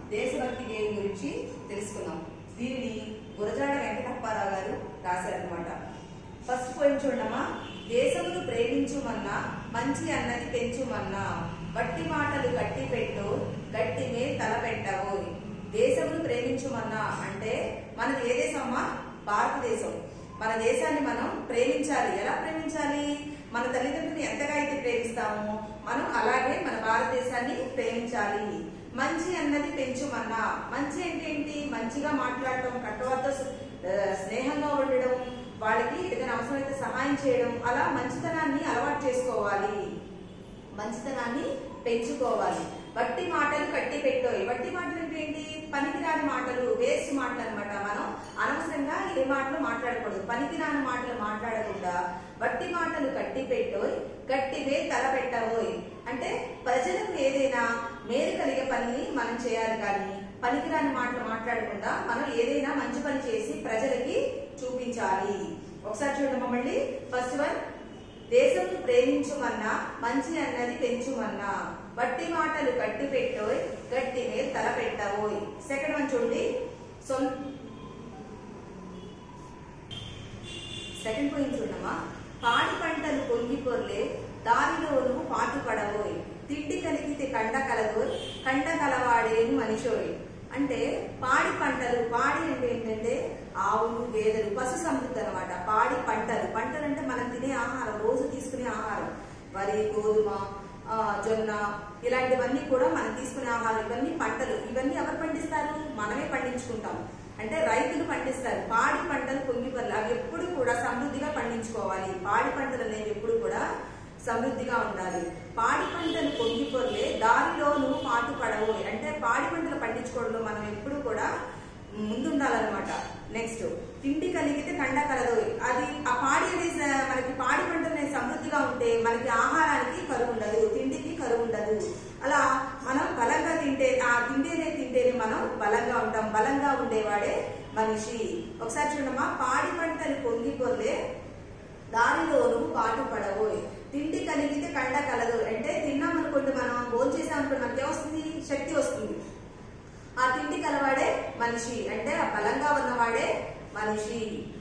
దేశభక్తి గేయం గురించి తెలుసుకుందాం దీనిని గురజాడ వెంకటప్పారావు గారు రాశారనమాట ఫస్ట్ పోయిన చూడమ్మా దేశమును ప్రేమించుమన్నా మంచి అన్నది పెంచుమన్నా వట్టి మాటలు గట్టి పెట్టు గట్టి మే తల పెట్టవు దేశమును ప్రేమించుమన్నా అంటే మనది ఏ దేశం అమ్మా భారతదేశం మన దేశాన్ని మనం ప్రేమించాలి ఎలా ప్రేమించాలి మన తల్లిదండ్రులను ఎంతగా అయితే ప్రేమిస్తామో మనం అలాగే మన భారతదేశాన్ని ప్రేమించాలి మంచి అన్నది పెంచుమన్నా మంచి అంటే ఏంటి మంచిగా మాట్లాడటం కట్టువతో స్నేహంగా ఉండడం వాళ్ళకి ఏదైనా అవసరమైతే సహాయం చేయడం అలా మంచితనాన్ని అలవాటు చేసుకోవాలి మంచితనాన్ని పెంచుకోవాలి వట్టి మాటలు కట్టి పెట్టోయి వట్టి మాటలు అంటే ఏంటి పనికిరాని మాటలు వేస్ట్ మాటలు అనమాట మనం అనవసరంగా ఏ మాటలు మాట్లాడకూడదు పనికిరాని మాటలు మాట్లాడకుండా వట్టి మాటలు కట్టి పెట్టోయ్ గట్టివే తల పెట్టబోయ్ అంటే ప్రజలకు ఏదైనా మేలు కలిగే పనిని మనం చేయాలి కానీ పనికిరాని మాటలు మాట్లాడకుండా మనం ఏదైనా మంచి పని చేసి ప్రజలకి చూపించాలి ఒకసారి చూడమ్మా మళ్ళీ ఫస్ట్ వన్ దేశం ప్రేమించుమన్నా మంచి అన్నది పెంచుమన్నా బట్టి మాటలు కట్టి పెట్టోయ్ గట్టి మీద తల పెట్టవోయ్ సెకండ్ వన్ చూడండి సొంత సెకండ్ పాయింట్ చూడమ్మా పాడి పంటలు పొంగి పొర్లే దారిలోను పాటు పడవోయ్ తిండి కలిగితే కండ కలదోయ్ కండ కలవాడేను మనిషోయ్ అంటే పాడి పంటలు పాడి అంటే ఏంటంటే ఆవులు గేదెలు పశు సమృద్ధి అనమాట పాడి పంటలు పంటలు అంటే మనం తినే ఆహారం రోజు తీసుకునే ఆహారం వరి గోధుమ ఆ, జొన్న ఇలాంటివన్నీ కూడా మనం తీసుకునే ఆహారం ఇవన్నీ పంటలు ఇవన్నీ ఎవరు పండిస్తారు మనమే పండించుకుంటాం అంటే రైతులు పండిస్తారు పాడి పంటలు పొంగిపల్లి అవి ఎప్పుడు కూడా సమృద్ధిగా పండించుకోవాలి పాడి పంటలు అనేవి ఎప్పుడు కూడా సమృద్ధిగా ఉండాలి పాడి పంటలు పొంగిపొర్లే దారిలోను పాటు పడవు అంటే పాడి పంటలు పండించుకోవడంలో మనం ఎప్పుడు కూడా ముందుండాలన్నమాట నెక్స్ట్ తిండి కలిగితే కండ కలదు అది ఆ పాడి అనేది స- మనకి పాడి పంటలు అనేది సమృద్ధిగా ఉంటే మనకి ఆహారానికి కరువు ఉండదు తిండికి కరువు ఉండదు అలా మనం బలంగా తింటే ఆ తిండేనే తింటేనే మనం బలంగా ఉంటాం బలంగా ఉండేవాడే మనిషి ఒకసారి చూడమ్మా పాడి పంటలు పొంగి పొర్లే దారిలోను పాటు పడవోయ్ తిండి కలిగితే కండ కలదు అంటే తిన్నాం అనుకోండి మనం భోజనం చేసాం అనుకోండి మనకి ఏమొస్తుంది శక్తి వస్తుంది ఆ తిండి కలవాడే మనిషి అంటే ఆ బలంగా ఉన్నవాడే మనిషి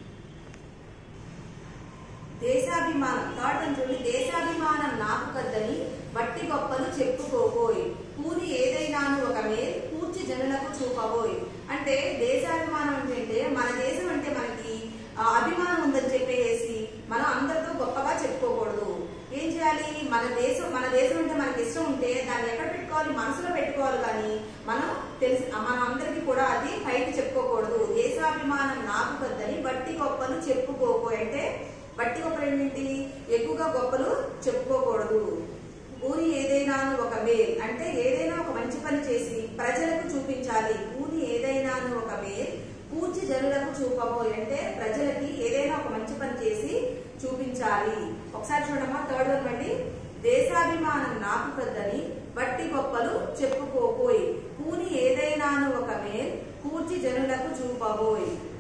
దేశాభిమానం థర్డ్ అని చూడండి దేశాభిమానం నాకు కద్దని బట్టి గొప్పలు చెప్పుకోబోయ్ పూని ఏదైనాను ఒక మేల్ పూర్చి జనులకు చూపబోయ్ అంటే దేశాభిమానం అంటే మన దేశం అంటే మనకి ఆ, అభిమానం ఉందని చెప్పేసి మనం అందరితో గొప్పగా చెప్పుకోకూడదు ఏం చేయాలి మన దేశం మన దేశం అంటే మనకి ఇష్టం ఉంటే దాన్ని ఎక్కడ పెట్టుకోవాలి మనసులో పెట్టుకోవాలి కానీ మనం తెలిసి మనం అందరికీ కూడా అది బయట చెప్పుకోకూడదు దేశాభిమానం నాకు కద్దని బట్టి గొప్పలు చెప్పుకోకో అంటే బట్టి గొప్పలు ఏంటి ఎక్కువగా గొప్పలు చెప్పుకోకూడదు ఊరి ఏదైనాను ఒక మేల్ అంటే ఏదైనా ఒక మంచి పని చేసి ప్రజలకు చూపించాలి ఊరి ఏదైనాను ఒక మేల్ పూర్తి జనులకు చూపబోయ్ అంటే ప్రజలకి ఏదైనా ఒక మంచి పని చేసి చూపించాలి ఒకసారి చూడమ్మా థర్డ్ వన్ అండి దేశాభిమానం నాకు పెద్దని బట్టి గొప్పలు చెప్పుకోపోయి పూని ఏదైనాను ఒక మేల్ పూర్తి జనులకు చూపబోయ్